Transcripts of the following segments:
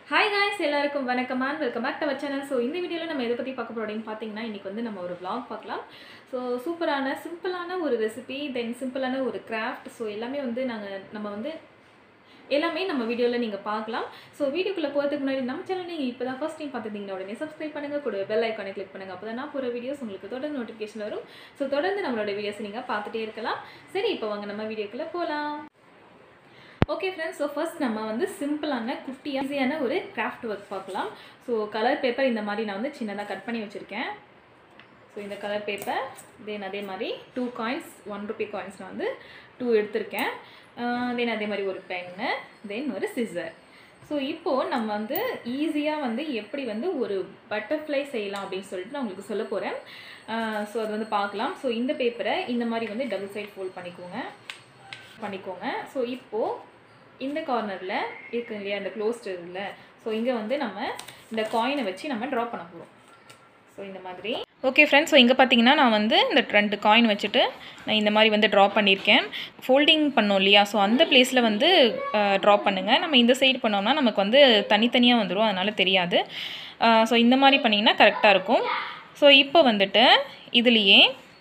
hi guys எல்லாருக்கும் வணக்கம் and welcome back to channel so இந்த வீடியோவில் நம்ம எதை பற்றி பார்க்க போகிறோம் பார்த்தீங்கன்னா இன்றைக்கி வந்து நம்ம ஒரு vlog பார்க்கலாம் ஸோ சூப்பரான சிம்பிளான ஒரு ரெசிபி தென் சிம்பிளான ஒரு கிராஃப்ட் ஸோ எல்லாமே வந்து நாங்கள் நம்ம வந்து எல்லாமே நம்ம வீடியோவில் நீங்கள் பார்க்கலாம் ஸோ வீடியோக்குள்ளே போகிறதுக்கு முன்னாடி நம்ம சேனல் நீங்கள் இப்போ தான் ஃபஸ்ட் டைம் பார்த்துருந்தீங்கன்னா உடனே சப்ஸ்கிரைப் பண்ணுங்கள் கூட பெல் ஐக்கானை கிளிக் பண்ணுங்கள் அப்போ தான் நான் போகிற வீடியோஸ் உங்களுக்கு தொடர்ந்து நோட்டிஃபிகேஷன் வரும் ஸோ தொடர்ந்து நம்மளோட வீடியோஸ் நீங்கள் பார்த்துட்டே இருக்கலாம் சரி இப்போ வாங்க நம்ம வீடியோக்குள்ளே போகலாம் ஓகே ஃப்ரெண்ட்ஸ் ஸோ ஃபர்ஸ்ட் நம்ம வந்து சிம்பிளான குட்டியாக ஈஸியான ஒரு கிராஃப்ட் ஒர்க் பார்க்கலாம் ஸோ கலர் பேப்பர் இந்த மாதிரி நான் வந்து சின்னதாக கட் பண்ணி வச்சுருக்கேன் ஸோ இந்த கலர் பேப்பர் தென் அதே மாதிரி two coins one rupee coins நான் வந்து டூ எடுத்திருக்கேன் தென் அதே மாதிரி ஒரு பென்னு தென் ஒரு சிசர் ஸோ இப்போது நம்ம வந்து ஈஸியாக வந்து எப்படி வந்து ஒரு பட்டர்ஃப்ளை செய்யலாம் அப்படின்னு சொல்லிட்டு நான் உங்களுக்கு சொல்ல போகிறேன் ஸோ அது வந்து பார்க்கலாம் ஸோ இந்த பேப்பரை இந்த மாதிரி வந்து டபுள் சைட் ஃபோல்ட் பண்ணிக்கோங்க பண்ணிக்கோங்க ஸோ இப்போது இந்த கார்னரில் இருக்கு இல்லையா இந்த க்ளோஸ்ட் இருக்குல்ல ஸோ இங்கே வந்து நம்ம இந்த காயினை வச்சு நம்ம ட்ரா பண்ண போகிறோம் ஸோ இந்த மாதிரி ஓகே ஃப்ரெண்ட்ஸ் ஸோ இங்கே பார்த்தீங்கன்னா நான் வந்து இந்த ரெண்டு காயின் வச்சுட்டு நான் இந்த மாதிரி வந்து ட்ரா பண்ணியிருக்கேன் ஃபோல்டிங் பண்ணோம் இல்லையா ஸோ அந்த பிளேஸில் வந்து ட்ரா பண்ணுங்கள் நம்ம இந்த சைடு பண்ணோம்னா நமக்கு வந்து தனித்தனியாக வந்துடும் அதனால் தெரியாது ஸோ இந்த மாதிரி பண்ணிங்கன்னா கரெக்டாக இருக்கும் ஸோ இப்போ வந்துட்டு இதுலேயே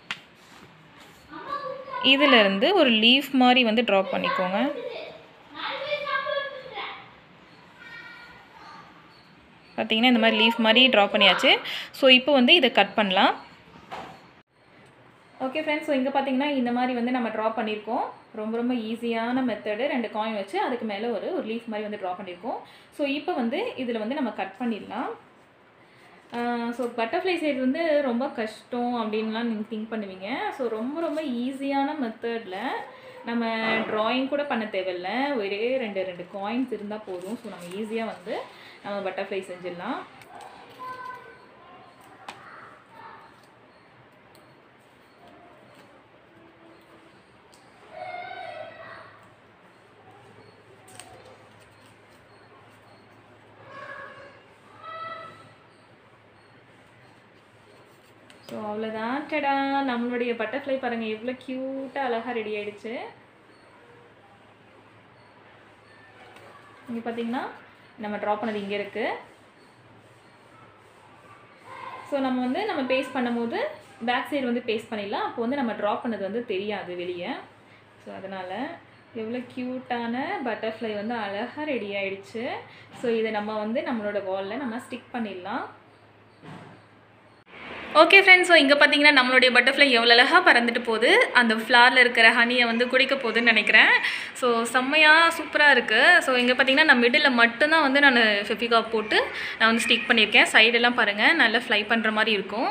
இதிலிருந்து ஒரு லீஃப் மாதிரி வந்து ட்ரா பண்ணிக்கோங்க பார்த்தீங்கன்னா இந்த மாதிரி லீஃப் மாதிரி ட்ரா பண்ணியாச்சு ஸோ இப்போ வந்து இதை கட் பண்ணலாம் ஓகே ஃப்ரெண்ட்ஸ் ஸோ இங்கே பார்த்தீங்கன்னா இந்த மாதிரி வந்து நம்ம ட்ரா பண்ணியிருக்கோம் ரொம்ப ரொம்ப ஈஸியான மெத்தடு ரெண்டு காயின் வச்சு அதுக்கு மேலே ஒரு ஒரு லீஃப் மாதிரி வந்து ட்ரா பண்ணியிருக்கோம் ஸோ இப்போ வந்து இதில் வந்து நம்ம கட் பண்ணிடலாம் ஸோ பட்டர்ஃப்ளை செய்கிறது வந்து ரொம்ப கஷ்டம் அப்படின்லாம் நீங்கள் திங்க் பண்ணுவீங்க ஸோ ரொம்ப ரொம்ப ஈஸியான மெத்தடில் நம்ம ட்ராயிங் கூட பண்ண தேவையில்ல ஒரே ரெண்டு ரெண்டு காயின்ஸ் இருந்தால் போதும் ஸோ நம்ம ஈஸியாக வந்து நம்ம பட்டர்ஃப்ளை செஞ்சிடலாம் ஸோ அவ்வளோதான் டடா நம்மளுடைய பட்டர்ஃப்ளை பாருங்கள் எவ்வளோ க்யூட்டாக அழகாக ரெடி ஆயிடுச்சு இங்கே பார்த்தீங்கன்னா நம்ம ட்ரா பண்ணது இங்கே இருக்குது ஸோ நம்ம வந்து நம்ம பேஸ்ட் பண்ணும்போது பேக் சைடு வந்து பேஸ்ட் பண்ணிடலாம் அப்போ வந்து நம்ம ட்ரா பண்ணது வந்து தெரியாது வெளியே ஸோ அதனால் எவ்வளோ க்யூட்டான பட்டர்ஃப்ளை வந்து அழகாக ரெடி ஆயிடுச்சு ஸோ இதை நம்ம வந்து நம்மளோட வாலில் நம்ம ஸ்டிக் பண்ணிடலாம் ஓகே ஃப்ரெண்ட்ஸ் ஸோ இங்கே பார்த்தீங்கன்னா நம்மளுடைய பட்டர்ஃப்ளை எவ்வளோ அழகாக பறந்துட்டு போகுது அந்த ஃப்ளாரில் இருக்கிற ஹனியை வந்து குடிக்க போகுதுன்னு நினைக்கிறேன் ஸோ செம்மையாக சூப்பராக இருக்குது ஸோ இங்கே பார்த்தீங்கன்னா நான் மிடில் மட்டும்தான் வந்து நான் ஃபெஃபிகா போட்டு நான் வந்து ஸ்டிக் பண்ணியிருக்கேன் சைடெல்லாம் பாருங்கள் நல்லா ஃப்ளை பண்ணுற மாதிரி இருக்கும்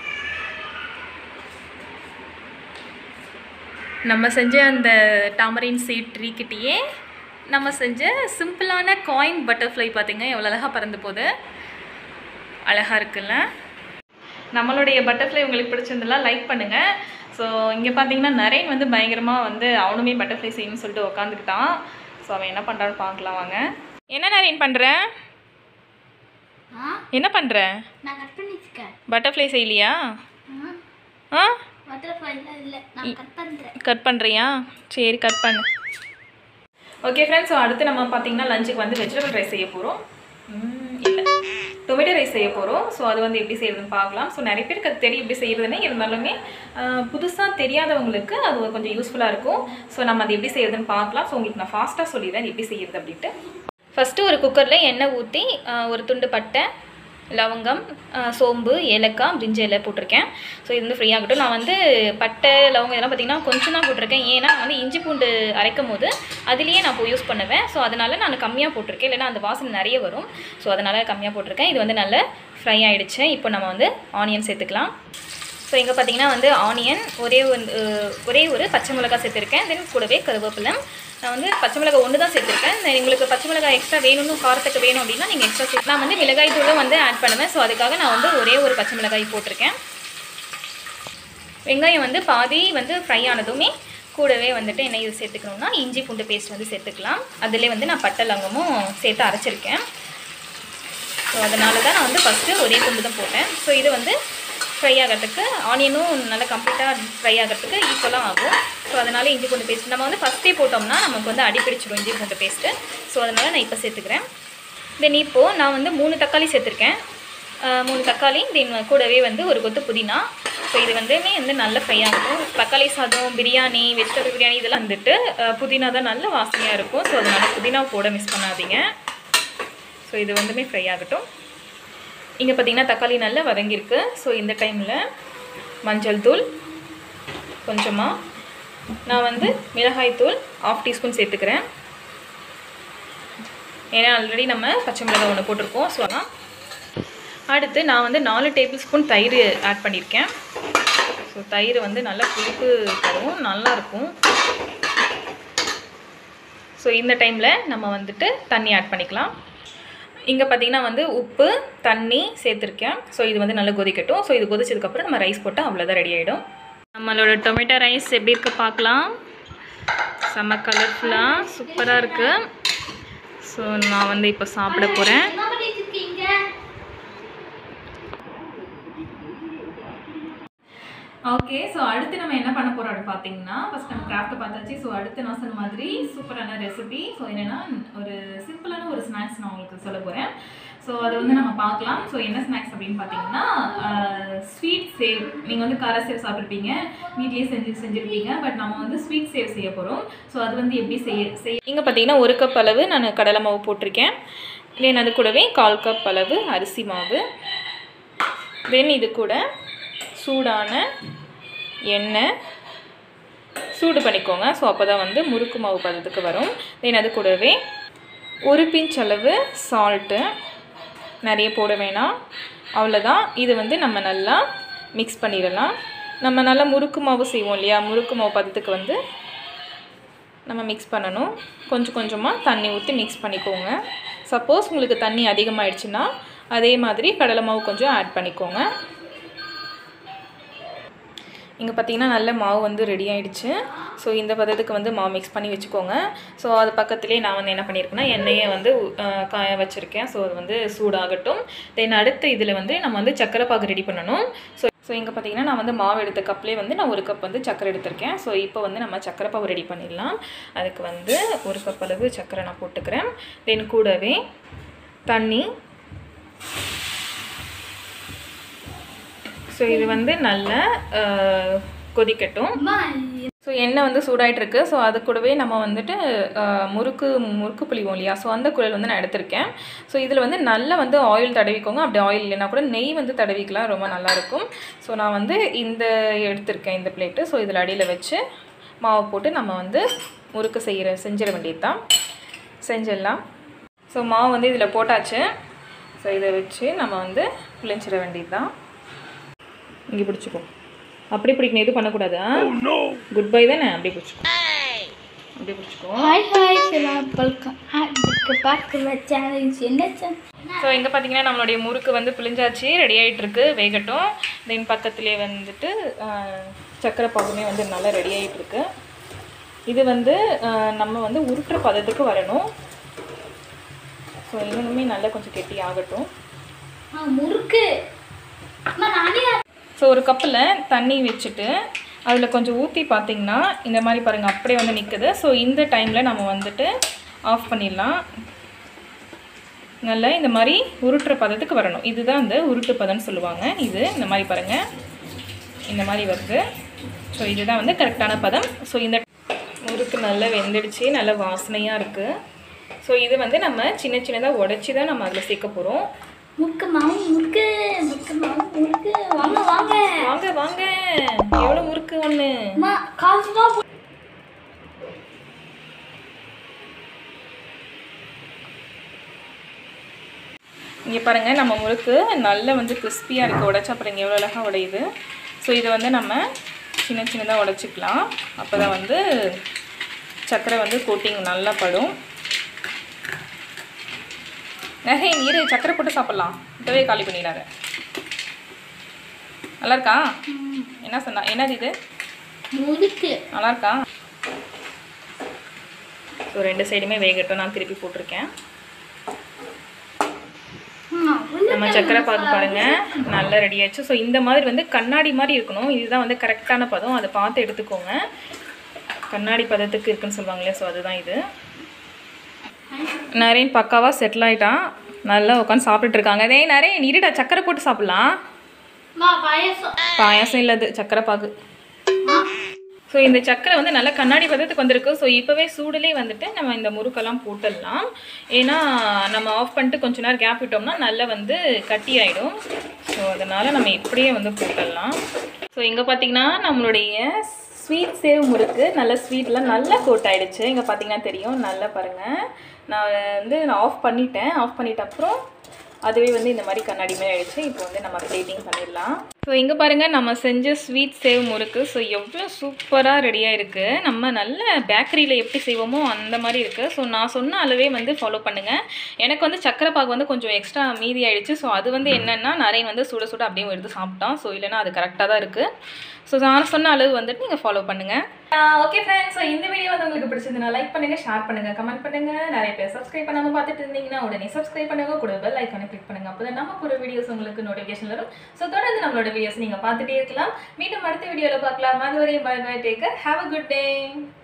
நம்ம செஞ்ச அந்த டாமரின் சீட் ட்ரீக்கிட்டேயே நம்ம செஞ்ச சிம்பிளான காயின் பட்டர்ஃப்ளை பார்த்தீங்க எவ்வளோ அழகாக பறந்து போகுது அழகாக இருக்குல்ல நம்மளுடைய பட்டர்ஃப்ளை உங்களுக்கு பிடிச்சிருந்தெல்லாம் லைக் பண்ணுங்கள் ஸோ இங்கே பார்த்தீங்கன்னா நரேன் வந்து பயங்கரமாக வந்து அவனுமே பட்டர்ஃப்ளை செய்யணும்னு சொல்லிட்டு உட்காந்துக்கிட்டான் ஸோ அவன் என்ன பண்ணுறான்னு பார்க்கலாம் வாங்க என்ன நரேன் பண்ணுற ஆ என்ன பண்ணுற நான் கட் பண்ணிருக்கேன் பட்டர்ஃப்ளை செய்யலையா ஆ பட்டர்ஃப்ளைலாம் இல்லை நான் கட் பண்ணுறேன் கட் பண்ணுறியா சரி கட் பண்ணு ஓகே ஃப்ரெண்ட்ஸ் ஸோ அடுத்து நம்ம பார்த்தீங்கன்னா லஞ்சுக்கு வந்து வெஜிடபிள் ரைஸ் செய்ய போகிறோம் இல்லை டொமேட்டோ ரைஸ் செய்ய போகிறோம் ஸோ அது வந்து எப்படி செய்யறதுன்னு பார்க்கலாம் ஸோ நிறைய பேருக்கு அது தெரியும் எப்படி செய்யறதுன்னு இருந்தாலுமே புதுசாக தெரியாதவங்களுக்கு அது ஒரு கொஞ்சம் யூஸ்ஃபுல்லாக இருக்கும் ஸோ நம்ம அது எப்படி செய்யறதுன்னு பார்க்கலாம் ஸோ உங்களுக்கு நான் ஃபாஸ்ட்டாக சொல்லிடுறேன் எப்படி செய்யறது அப்படின்ட்டு ஃபஸ்ட்டு ஒரு குக்கரில் எண்ணெய் ஊற்றி ஒரு துண்டு பட்டை லவங்கம் ஆஹ் சோம்பு ஏலக்காய் பிரிஞ்சி இலை போட்டிருக்கேன் ஸோ இது வந்து ஃப்ரீ ஆகட்டும் நான் வந்து பட்டை லவங்கம் இதெல்லாம் பார்த்தீங்கன்னா கொஞ்சம் தான் போட்டிருக்கேன் ஏன்னா நான் வந்து இஞ்சி பூண்டு அரைக்கும் போது அதுலேயே நான் இப்போ யூஸ் பண்ணுவேன் ஸோ அதனால் நான் கம்மியாக போட்டிருக்கேன் இல்லைன்னா அந்த வாசனை நிறைய வரும் ஸோ அதனால் கம்மியாக போட்டிருக்கேன் இது வந்து நல்லா ஃப்ரை ஆகிடுச்சு இப்போ நம்ம வந்து ஆனியன் சேர்த்துக்கலாம் ஸோ இங்கே பார்த்தீங்கன்னா வந்து ஆனியன் ஒரே வந்து ஒரே ஒரு பச்சை மிளகாய் சேர்த்துருக்கேன் தென் கூடவே கருவேப்பிலை நான் வந்து பச்சை மிளகாய் ஒன்று தான் சேர்த்துருக்கேன் நான் உங்களுக்கு பச்சை மிளகாய் எக்ஸ்ட்ரா வேணும்னு காரத்துக்கு வேணும் அப்படின்னா நீங்கள் எக்ஸ்ட்ரா சேர்த்து நான் வந்து மிளகாய் தூளும் வந்து ஆட் பண்ணுவேன் ஸோ அதுக்காக நான் வந்து ஒரே ஒரு பச்சை மிளகாய் போட்டிருக்கேன் வெங்காயம் வந்து பாதி வந்து ஃப்ரை ஆனதுமே கூடவே வந்துட்டு என்ன இது சேர்த்துக்கணும்னா இஞ்சி பூண்டு பேஸ்ட் வந்து சேர்த்துக்கலாம் அதிலே வந்து நான் பட்டை லவங்கமும் சேர்த்து அரைச்சிருக்கேன் ஸோ அதனால தான் நான் வந்து ஃபஸ்ட்டு ஒரே துண்டு தான் போட்டேன் ஸோ இது வந்து ஃப்ரை ஆகிறதுக்கு ஆனியனும் நல்லா கம்ப்ளீட்டாக ஃப்ரை ஆகிறதுக்கு ஈக்குவலாக ஆகும் ஸோ அதனால் இஞ்சி பூண்டு பேஸ்ட் நம்ம வந்து ஃபஸ்ட்டே போட்டோம்னா நமக்கு வந்து அடி பிடிச்சிடும் இஞ்சி பூண்டு பேஸ்ட்டு ஸோ அதனால் நான் இப்போ சேர்த்துக்கிறேன் தென் இப்போது நான் வந்து மூணு தக்காளி சேர்த்துருக்கேன் அஹ் மூணு தக்காளி தென் கூடவே வந்து ஒரு கொத்து புதினா ஸோ இது வந்துமே வந்து நல்ல ஃப்ரை ஆகட்டும் தக்காளி சாதம் பிரியாணி வெஜிடபிள் பிரியாணி இதெல்லாம் வந்துட்டு அஹ் புதினா தான் நல்ல வாசனையாக இருக்கும் ஸோ அதனால புதினா போட மிஸ் பண்ணாதீங்க ஸோ இது வந்துமே ஃப்ரை ஆகட்டும் இங்கே பார்த்தீங்கன்னா தக்காளி நல்லா வதங்கியிருக்கு ஸோ இந்த டைமில் மஞ்சள் தூள் கொஞ்சமாக நான் வந்து மிளகாய் தூள் ஆஃப் டீஸ்பூன் சேர்த்துக்கிறேன் ஏன்னா ஆல்ரெடி நம்ம பச்சை மிளகாய் ஒன்று போட்டிருக்கோம் ஸோ அதான் அடுத்து நான் வந்து நாலு டேபிள் ஸ்பூன் தயிர் ஆட் பண்ணியிருக்கேன் ஸோ தயிர் வந்து நல்லா புளிப்பு தரும் நல்லாயிருக்கும் ஸோ இந்த டைமில் நம்ம வந்துட்டு தண்ணி ஆட் பண்ணிக்கலாம் இங்கே பார்த்தீங்கன்னா வந்து உப்பு தண்ணி சேர்த்துருக்கேன் ஸோ இது வந்து நல்லா கொதிக்கட்டும் ஸோ இது கொதிச்சதுக்கப்புறம் நம்ம ரைஸ் போட்டால் அவ்வளோதான் ரெடி ஆகிடும் நம்மளோட டொமேட்டோ ரைஸ் எப்படி இருக்கு பார்க்கலாம் செம்ம கலர்ஃபுல்லாக சூப்பராக இருக்குது ஸோ நான் வந்து இப்போ சாப்பிட போகிறேன் என்ன பண்ணிட்டு இருக்கீங்க ஓகே ஸோ அடுத்து நம்ம என்ன பண்ண போகிறோம் அப்படின்னு பார்த்தீங்கன்னா ஃபஸ்ட் நம்ம கிராஃப்ட் பார்த்தாச்சு ஸோ அடுத்து நான் சொன்ன மாதிரி சூப்பரான ரெசிபி ஸோ என்னென்னா ஒரு சிம்பிளான ஒரு ஸ்நாக்ஸ் நான் உங்களுக்கு சொல்ல போகிறேன் ஸோ அதை வந்து நம்ம பார்க்கலாம் ஸோ என்ன ஸ்நாக்ஸ் அப்படின்னு பார்த்தீங்கன்னா ஸ்வீட் சேவ் நீங்கள் வந்து கார சேவ் சாப்பிட்ருப்பீங்க வீட்லேயே செஞ்சு செஞ்சுருப்பீங்க பட் நம்ம வந்து ஸ்வீட் சேவ் செய்ய போகிறோம் ஸோ அது வந்து எப்படி செய்ய செய்ய இங்கே பார்த்தீங்கன்னா ஒரு கப் அளவு நான் கடலை மாவு போட்டிருக்கேன் தென் அது கூடவே கால் கப் அளவு அரிசி மாவு தென் இது கூட சூடான எண்ணெய் சூடு பண்ணிக்கோங்க ஸோ அப்போ தான் வந்து முறுக்கு மாவு பதத்துக்கு வரும் தென் அது கூடவே ஒரு பிஞ்ச் அளவு சால்ட்டு நிறைய போட வேணாம் அவ்வளோதான் இது வந்து நம்ம நல்லா மிக்ஸ் பண்ணிடலாம் நம்ம நல்லா முறுக்கு மாவு செய்வோம் இல்லையா முறுக்கு மாவு பதத்துக்கு வந்து நம்ம மிக்ஸ் பண்ணணும் கொஞ்சம் கொஞ்சமாக தண்ணி ஊற்றி மிக்ஸ் பண்ணிக்கோங்க சப்போஸ் உங்களுக்கு தண்ணி அதிகமாகிடுச்சுன்னா அதே மாதிரி கடலை மாவு கொஞ்சம் ஆட் பண்ணிக்கோங்க இங்கே பார்த்தீங்கன்னா நல்ல மாவு வந்து ரெடி ஆயிடுச்சு ஸோ இந்த பதத்துக்கு வந்து மாவு மிக்ஸ் பண்ணி வச்சுக்கோங்க ஸோ அது பக்கத்துலேயே நான் வந்து என்ன பண்ணியிருக்கேன்னா எண்ணெயை வந்து அஹ், காய வச்சுருக்கேன் ஸோ அது வந்து சூடாகட்டும் தென் அடுத்து இதில் வந்து நம்ம வந்து சக்கரை பாகு ரெடி பண்ணணும் ஸோ ஸோ இங்கே பார்த்தீங்கன்னா நான் வந்து மாவு எடுத்த கப்லேயே வந்து நான் ஒரு கப் வந்து சக்கரை எடுத்திருக்கேன் ஸோ இப்போ வந்து நம்ம சக்கரை பாவு ரெடி பண்ணிடலாம் அதுக்கு வந்து ஒரு கப் அளவு சக்கரை நான் போட்டுக்கிறேன் தென் கூடவே தண்ணி ஸோ இது வந்து நல்லா அஹ், கொதிக்கட்டும் அம்மா ஸோ எண்ணெய் வந்து சூடாயிட்டு இருக்கு ஸோ அது கூடவே நம்ம வந்துட்டு அஹ், முறுக்கு முறுக்கு புளிவோம் இல்லையா ஸோ அந்த குழல் வந்து நான் எடுத்திருக்கேன் ஸோ இதில் வந்து நல்லா வந்து ஆயில் தடவிக்கோங்க அப்படி ஆயில் இல்லைன்னா கூட நெய் வந்து தடவிக்கலாம் ரொம்ப நல்லாயிருக்கும் ஸோ நான் வந்து இந்த எடுத்திருக்கேன் இந்த பிளேட்டு ஸோ இதில் அடியில் வச்சு மாவு போட்டு நம்ம வந்து முறுக்கு செய்கிற செஞ்சிட வேண்டியது தான் செஞ்சிடலாம் ஸோ மாவு வந்து இதில் போட்டாச்சு ஸோ இதை வச்சு நம்ம வந்து புளிஞ்சிட வேண்டியது தான் இங்கே பிடிச்சிக்கோ அப்படி பிடிக்கணும் எதுவும் பண்ணக்கூடாது குட் பை தானே அப்படி பிடிச்சிக்கோ அப்படி பிடிச்சிக்கோ ஹாய் ஹாய் சிலா வெல்கம் அதுக்கு பார்க்குற சேலஞ்ச் என்ன சேலஞ்ச் ஸோ இங்கே பார்த்தீங்கன்னா நம்மளுடைய முறுக்கு வந்து பிழிஞ்சாச்சு ரெடி ஆகிட்டு இருக்கு வேகட்டும் தென் பக்கத்துலேயே வந்துட்டு ஆஹ், சக்கரை பாகுமே வந்து நல்லா ரெடி ஆகிட்டு இருக்கு இது வந்து ஆஹ், நம்ம வந்து உருட்டுற பதத்துக்கு வரணும் ஸோ இன்னுமே நல்லா கொஞ்சம் கெட்டி ஆகட்டும் ஆ முறுக்கு அம்மா நானே ஸோ ஒரு கப்பில் தண்ணி வச்சுட்டு அதில் கொஞ்சம் ஊற்றி பார்த்தீங்கன்னா இந்த மாதிரி பாருங்கள் அப்படியே வந்து நிற்குது ஸோ இந்த டைமில் நம்ம வந்துட்டு ஆஃப் பண்ணிடலாம் நல்லா இந்த மாதிரி உருட்டுற பதத்துக்கு வரணும் இதுதான் அந்த உருட்டு பதம்னு சொல்லுவாங்க இது இந்த மாதிரி பாருங்கள் இந்த மாதிரி வருது ஸோ இதுதான் வந்து கரெக்டான பதம் ஸோ இந்த முறுக்கு நல்லா வெந்துடுச்சு நல்ல வாசனையாக இருக்குது ஸோ இது வந்து நம்ம சின்ன சின்னதாக உடச்சி தான் நம்ம அதில் சேர்க்க போகிறோம் முறுக்கு மாவு முறுக்கு முறுக்கு மாவு முறுக்கு வாங்க வாங்க வாங்க வாங்க எவ்வளோ முறுக்கு ஒன்று அம்மா காசு தான் இங்கே பாருங்கள் நம்ம முறுக்கு நல்ல வந்து கிறிஸ்பியாக இருக்குது உடைச்சா பாருங்க எவ்வளோ அழகாக உடையுது ஸோ இதை வந்து நம்ம சின்ன சின்னதாக உடைச்சிக்கலாம் அப்போ தான் வந்து சர்க்கரை வந்து கோட்டிங் நல்லா படும் நிறைய நீர் சர்க்கரை போட்டு சாப்பிட்லாம் இப்போவே காலி பண்ணிடாத நல்லா இருக்கா என்ன சொன்னா என்னது இது முறுக்கு நல்லா இருக்கா ஸோ ரெண்டு சைடுமே வேகட்டும் நான் திருப்பி போட்டிருக்கேன் அம்மா, உள்ள நம்ம சக்கரை பாகு பாருங்க நல்லா ரெடி ஆச்சு ஸோ இந்த மாதிரி வந்து கண்ணாடி மாதிரி இருக்கணும் இதுதான் வந்து கரெக்டான பதம் அதை பார்த்து எடுத்துக்கோங்க கண்ணாடி பதத்துக்கு இருக்குன்னு சொல்லுவாங்களே ஸோ அதுதான் இது நரேன் பக்காவாக செட்டில் ஆகிட்டான் நல்லா உட்காந்து சாப்பிட்டுட்டு இருக்காங்க அதே நிறைய இருடா சக்கரை போட்டு சாப்பிட்லாம் மா பாயசம் பாயாசம் இல்லது சக்கரை பாகு ஸோ இந்த சக்கரை வந்து நல்லா கண்ணாடி பதத்துக்கு வந்திருக்கு ஸோ இப்போவே சூடுலேயே வந்துட்டு நம்ம இந்த முறுக்கெல்லாம் போட்டுடலாம் ஏன்னா நம்ம ஆஃப் பண்ணிட்டு கொஞ்ச நேரம் கேப் விட்டோம்னா நல்லா வந்து கட்டி ஆகிடும் ஸோ அதனால் நம்ம இப்படியே வந்து போட்டுடலாம் ஸோ இங்கே பார்த்தீங்கன்னா நம்மளுடைய ஸ்வீட் சேவ் முறுக்கு நல்ல ஸ்வீட்லாம் நல்லா கோட் ஆயிடுச்சு இங்கே பார்த்தீங்கன்னா தெரியும் நல்லா பாருங்கள் நான் வந்து நான் ஆஃப் பண்ணிட்டேன் ஆஃப் பண்ணிட்ட அப்புறம் அதுவே வந்து இந்த மாதிரி கண்ணாடி மாதிரி ஆயிடுச்சு இப்போ வந்து நம்ம பிளேட்டிங் பண்ணிடலாம் ஸோ இங்கே பாருங்கள் நம்ம செஞ்ச ஸ்வீட் சேவ் முறுக்கு ஸோ எவ்வளோ சூப்பராக ரெடியாக இருக்குது நம்ம நல்ல பேக்கரியில் எப்படி செய்வோமோ அந்த மாதிரி இருக்குது ஸோ நான் சொன்ன அளவே வந்து ஃபாலோ பண்ணுங்கள் எனக்கு வந்து சக்கரை பாகு வந்து கொஞ்சம் எக்ஸ்ட்ரா மீதி ஆயிடுச்சு ஸோ அது வந்து என்னென்னா நிறைய வந்து சுட சுட அப்படியே எடுத்து சாப்பிட்டான் ஸோ இல்லைன்னா அது கரெக்டாக தான் இருக்குது ஸோ நான் சொன்ன அளவு வந்துட்டு நீங்கள் ஃபாலோ பண்ணுங்கள் ஓகே ஃப்ரெண்ட்ஸ் ஸோ இந்த வீடியோ வந்து உங்களுக்கு பிடிச்சதுன்னா லைக் பண்ணுங்க ஷேர் பண்ணுங்க கமெண்ட் பண்ணுங்க நிறைய பேர் சப்ஸ்கிரைப் பண்ணாம பார்த்துட்டு இருந்தீங்கன்னா உடனே சப்ஸ்கிரைப் பண்ணுங்க கூட பெல் ஐக்கானை கிளிக் பண்ணுங்க அப்போ நம்ம போகிற வீடியோஸ் உங்களுக்கு நோட்டிஃபிகேஷன் வரும் ஸோ தொடர்ந்து நம்மளோட வீடியோஸ் நீங்கள் பார்த்துட்டே இருக்கலாம் மீண்டும் அடுத்த வீடியோவில் பார்க்கலாம் அதுவரை bye bye take care have a good day